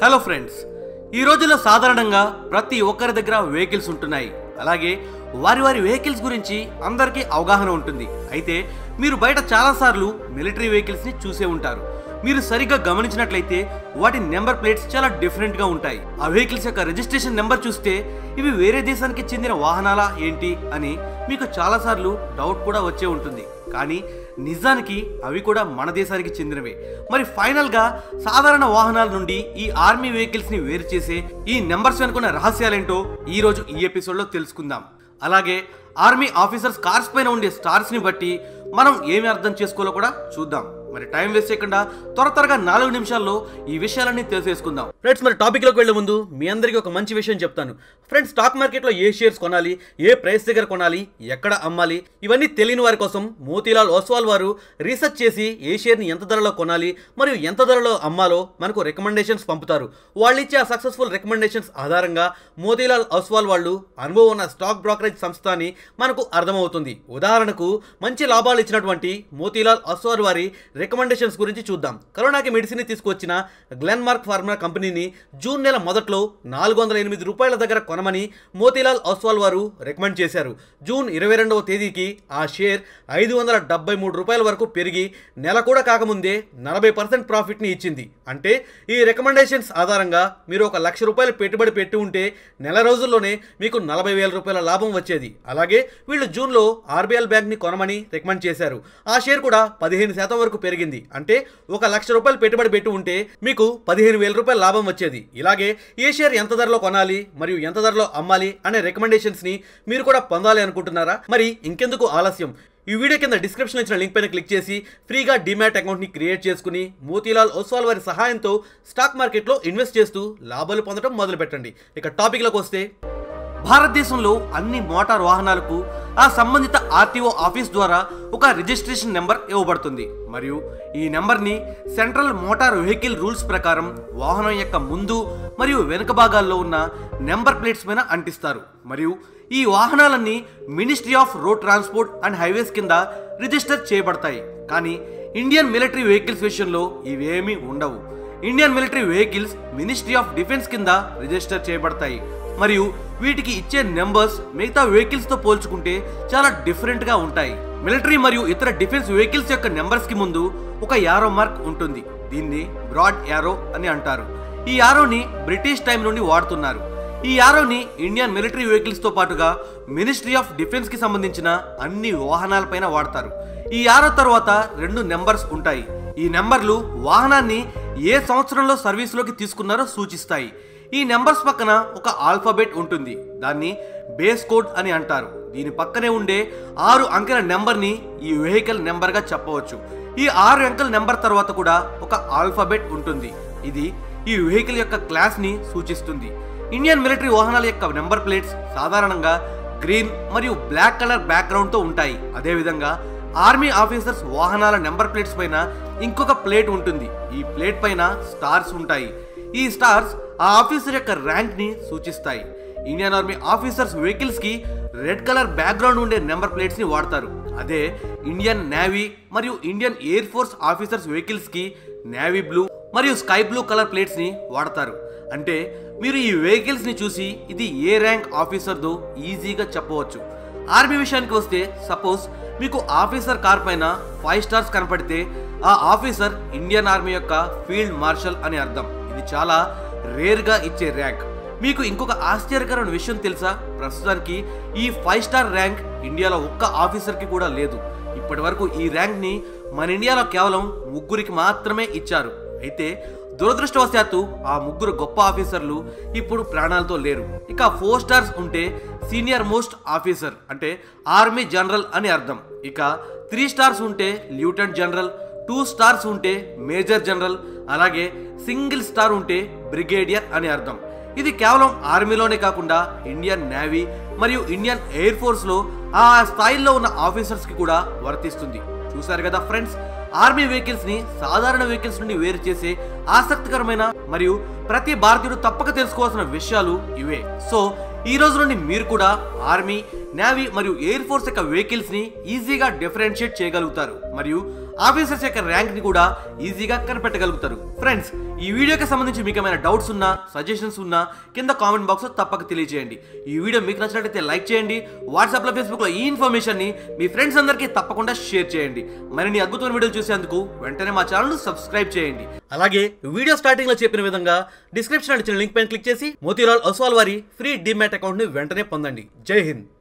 hello friends ఈ రోజుల్లో సాధారణంగా ప్రతి ఒక్కరి దగ్గర వెహికల్స్ ఉంటున్నాయి అలాగే వారి వారి వెహికల్స్ గురించి అందరికీ అవగాహన ఉంటుంది అయితే మీరు బయట చాలాసార్లు మిలిటరీ వెహికల్స్ని చూసే ఉంటారు మీరు సరిగ్గా గమనించినట్లయితే వాటి నెంబర్ ప్లేట్స్ చాలా డిఫరెంట్గా ఉంటాయి ఆ వెహికల్స్ యొక్క రిజిస్ట్రేషన్ నెంబర్ చూస్తే ఇవి వేరే దేశానికి చెందిన వాహనాలా ఏంటి అని మీకు చాలాసార్లు డౌట్ కూడా వచ్చే ఉంటుంది కానీ నిజానికి అవి కూడా మన దేశానికి చెందినవే మరి ఫైనల్ గా సాధారణ వాహనాల నుండి ఈ ఆర్మీ వెహికల్స్ ని వేరు చేసే ఈ నెంబర్స్ వెనుకున్న రహస్యాలేంటో ఈ రోజు ఈ ఎపిసోడ్ లో తెలుసుకుందాం అలాగే ఆర్మీ ఆఫీసర్స్ కార్స్ పైన ఉండే స్టార్స్ ని బట్టి మనం ఏమి అర్థం చేసుకోవాలో కూడా చూద్దాం మరి టైం వేస్ట్ చేయకుండా త్వర త్వరగా నాలుగు నిమిషాల్లో ఈ విషయాలన్నీ తెలిసేసుకుందాం ఫ్రెండ్స్ మరి టాపిక్ లోకి వెళ్లే ముందు మీ అందరికీ ఒక మంచి విషయం చెప్తాను ఫ్రెండ్స్ స్టాక్ మార్కెట్లో ఏ షేర్స్ కొనాలి ఏ ప్రైస్ దగ్గర కొనాలి ఎక్కడ అమ్మాలి ఇవన్నీ తెలియని వారి కోసం మోతీలాల్ ఓస్వాల్ వారు రీసెర్చ్ చేసి ఏ షేర్ని ఎంత ధరలో కొనాలి మరియు ఎంత ధరలో అమ్మాలో మనకు రికమెండేషన్స్ పంపుతారు వాళ్ళు ఇచ్చే ఆ సక్సెస్ఫుల్ రికమెండేషన్స్ ఆధారంగా మోతీలాల్ ఓస్వాల్ వాళ్ళు అనుభవం ఉన్న స్టాక్ బ్రోకరేజ్ సంస్థ అని మనకు అర్థమవుతుంది ఉదాహరణకు మంచి లాభాలు ఇచ్చినటువంటి మోతీలాల్ ఓస్వాల్ వారి రికమెండేషన్స్ గురించి చూద్దాం కరోనాకి మెడిసిన్ తీసుకొచ్చిన గ్లెన్ మార్క్ ఫార్మా కంపెనీని జూన్ నెల మొదట్లో నాలుగు వందల ఎనిమిది రూపాయల దగ్గర కొనమని మోతీలాల్ ఓస్వాల్ వారు రికమెండ్ చేశారు జూన్ ఇరవై రెండవ తేదీకి ఆ షేర్ ఐదు వందల డెబ్బై మూడు రూపాయల వరకు పెరిగి నెల కూడా కాకముందే నలభై పర్సెంట్ ప్రాఫిట్ని ఇచ్చింది అంటే ఈ రికమెండేషన్స్ ఆధారంగా మీరు ఒక లక్ష రూపాయలు పెట్టుబడి పెట్టి ఉంటే నెల రోజుల్లోనే మీకు నలభై వేల రూపాయల లాభం వచ్చేది అలాగే వీళ్ళు జూన్లో ఆర్బీఎల్ బ్యాంక్ని కొనమని రికమెండ్ చేశారు ఆ షేర్ కూడా పదిహేను శాతం వరకు పెరిగింది అంటే ఒక లక్ష రూపాయలు పెట్టుబడి పెట్టి ఉంటే మీకు పదిహేను వేల రూపాయల లాభం వచ్చేది ఇలాగే ఏ షేర్ ఎంత ధరలో కొనాలి మరియు ఎంత ధరలో అమ్మాలి అనే రికమెండేషన్స్ ని మీరు కూడా పొందాలి అనుకుంటున్నారా మరి ఇంకెందుకు ఆలస్యం ఈ వీడియో కింద డిస్క్రిప్షన్ ఇచ్చిన లింక్ పైన క్లిక్ చేసి ఫ్రీగా డిమాట్ అకౌంట్ ని క్రియేట్ చేసుకుని మోతీలాల్ ఓస్వాల్ వారి సహాయంతో స్టాక్ మార్కెట్లో ఇన్వెస్ట్ చేస్తూ లాభాలు పొందడం మొదలు పెట్టండి ఇక టాపిక్లోకి వస్తే భారతదేశంలో అన్ని మోటార్ వాహనాలకు ఆ సంబంధిత ఆర్టీఓ ఆఫీస్ ద్వారా ఒక రిజిస్ట్రేషన్ నెంబర్ ఇవ్వబడుతుంది మరియు ఈ నెంబర్ని సెంట్రల్ మోటార్ వెహికల్ రూల్స్ ప్రకారం వాహనం యొక్క ముందు మరియు వెనుక భాగాల్లో ఉన్న నెంబర్ ప్లేట్స్ పైన అంటిస్తారు మరియు ఈ వాహనాలన్నీ ministry of road transport and highways కింద రిజిస్టర్ చేయబడతాయి కానీ ఇండియన్ మిలిటరీ వెహికల్స్ విషయంలో ఇవేమీ ఉండవు Indian military vehicles ministry of defence కింద రిజిస్టర్ చేయబడతాయి మరియు వీటికి ఇచ్చే నెంబర్స్ మిగతా వెహికల్స్ తో పోల్చుకుంటే చాలా డిఫరెంట్ గా ఉంటాయి మిలిటరీ మరియు ఇతర డిఫెన్స్ వెహికల్స్ యొక్క నెంబర్స్ కి ముందు ఒక యారో మార్క్ ఉంటుంది దీన్ని బ్రాడ్ యారో అని అంటారు ఈ యారోని బ్రిటిష్ టైం నుండి వాడుతున్నారు ఈ యారోని ఇండియన్ మిలిటరీ వెహికల్స్ తో పాటుగా మినిస్ట్రీ ఆఫ్ డిఫెన్స్ కి సంబంధించిన అన్ని వాహనాలపైన వాడతారు ఈ యారో తర్వాత రెండు నెంబర్స్ ఉంటాయి ఈ నెంబర్లు వాహనాన్ని ఏ సంవత్సరంలో సర్వీస్లోకి తీసుకున్నారో సూచిస్తాయి ఈ నెంబర్స్ పక్కన ఒక ఆల్ఫాబెట్ ఉంటుంది దాన్ని బేస్ కోడ్ అని అంటారు దీని పక్కనే ఉండే ఆరు అంకెల నెంబర్ని ఈ వెహికల్ నెంబర్గా చెప్పవచ్చు ఈ ఆరు అంకెల నెంబర్ తర్వాత కూడా ఒక ఆల్ఫాబెట్ ఉంటుంది ఇది ఈ వెహికల్ యొక్క క్లాస్ని సూచిస్తుంది ఇండియన్ మిలిటరీ వాహనాల యొక్క నెంబర్ ప్లేట్స్ సాధారణంగా గ్రీన్ మరియు బ్లాక్ కలర్ బ్యాక్గ్రౌండ్తో ఉంటాయి అదేవిధంగా ఆర్మీ ఆఫీసర్స్ వాహనాల నెంబర్ ప్లేట్స్ పైన ఇంకొక ప్లేట్ ఉంటుంది ఈ ప్లేట్ పైన స్టార్స్ ఉంటాయి ఈ స్టార్స్ ఆ ఆఫీసర్ యొక్క ర్యాంక్ ని సూచిస్తాయి ఇండియన్ ఆర్మీ ఆఫీసర్స్ వెహికల్స్ కి రెడ్ కలర్ బ్యాక్గ్రౌండ్ ఉండే నెంబర్ ప్లేట్స్ ని వాడతారు అదే ఇండియన్ నేవీ మరియు Indian air force officers vehicles కి నేవీ బ్లూ మరియు స్కై బ్లూ కలర్ ప్లేట్స్ ని వాడతారు అంటే మీరు ఈ వెహికల్స్ ని చూసి ఇది ఏ ర్యాంక్ ఆఫీసర్దో ఈజీగా చెప్పవచ్చు ఆర్మీ విషయానికి వస్తే సపోజ్ మీకు ఆఫీసర్ కార్ పైన ఫైవ్ స్టార్స్ కనపడితే ఆ ఆఫీసర్ ఇండియన్ ఆర్మీ యొక్క ఫీల్డ్ మార్షల్ అని అర్థం ఇది చాలా రేర్గా ఇచ్చే ర్యాంక్ మీకు ఇంకొక ఆశ్చర్యకరమైన విషయం తెలుసా ప్రస్తుతానికి ఈ ఫైవ్ స్టార్ ర్యాంక్ ఇండియాలో ఒక్క ఆఫీసర్కి కూడా లేదు ఇప్పటి వరకు ఈ ర్యాంక్ని మన ఇండియాలో కేవలం ముగ్గురికి మాత్రమే ఇచ్చారు అయితే దురదృష్టవశాత్తు ఆ ముగ్గురు గొప్ప ఆఫీసర్లు ఇప్పుడు ప్రాణాలతో లేరు ఇక ఫోర్ స్టార్స్ ఉంటే సీనియర్ మోస్ట్ ఆఫీసర్ అంటే ఆర్మీ జనరల్ అని అర్థం ఇక త్రీ స్టార్స్ ఉంటే ల్యూటెంట్ జనరల్ టూ స్టార్స్ ఉంటే మేజర్ జనరల్ అలాగే సింగిల్ స్టార్ ఉంటే బ్రిగేడియర్ అని అర్థం ఇది కేవలం ఆర్మీలోనే కాకుండా ఇండియన్ నేవీ మరియు ఇండియన్ ఎయిర్ ఫోర్స్లో ఆ స్థాయిలో ఉన్న ఆఫీసర్స్కి కూడా వర్తిస్తుంది చూశారు కదా ఫ్రెండ్స్ ఆర్మీ వెహికల్స్ ని సాధారణ వెహికల్స్ నుండి వేరు చేసే ఆసక్తికరమైన మరియు ప్రతి భారతీయుడు తప్పక తెలుసుకోవాల్సిన విషయాలు ఇవే సో ఈ రోజు నుండి మీరు కూడా ఆర్మీ నేవీ మరియు ఎయిర్ ఫోర్స్ యొక్క వెహికల్స్ ని ఈజీగా డిఫరెన్షియేట్ చేయగలుగుతారు మరియు ఆఫీసర్స్ యొక్క ర్యాంక్ ని కూడా ఈజీగా కనిపెట్టగలుగుతారు ఫ్రెండ్స్ ఈ వీడియోకి సంబంధించి మీకు ఏమైనా డౌట్స్ ఉన్నా సజెషన్స్ ఉన్నా కింద కామెంట్ బాక్స్ లో తప్పక తెలియజేయండి ఈ వీడియో మీకు నచ్చినట్లయితే లైక్ చేయండి వాట్సాప్ లో ఫేస్బుక్ లో ఈ ఇన్ఫర్మేషన్ ని మీ ఫ్రెండ్స్ అందరికీ తప్పకుండా షేర్ చేయండి మరిన్ని అద్భుతమైన వీడియోలు చూసేందుకు వెంటనే మా ఛానల్ సబ్స్క్రైబ్ చేయండి అలాగే వీడియో స్టార్టింగ్ లో చెప్పిన విధంగా డిస్క్రిప్షన్ ఇచ్చిన లింక్ పైన క్లిక్ చేసి మోతీలాల్ ఒస్వాల్ వారి ఫ్రీ డిమాట్ అకౌంట్ ని వెంటనే పొందండి జై హింద్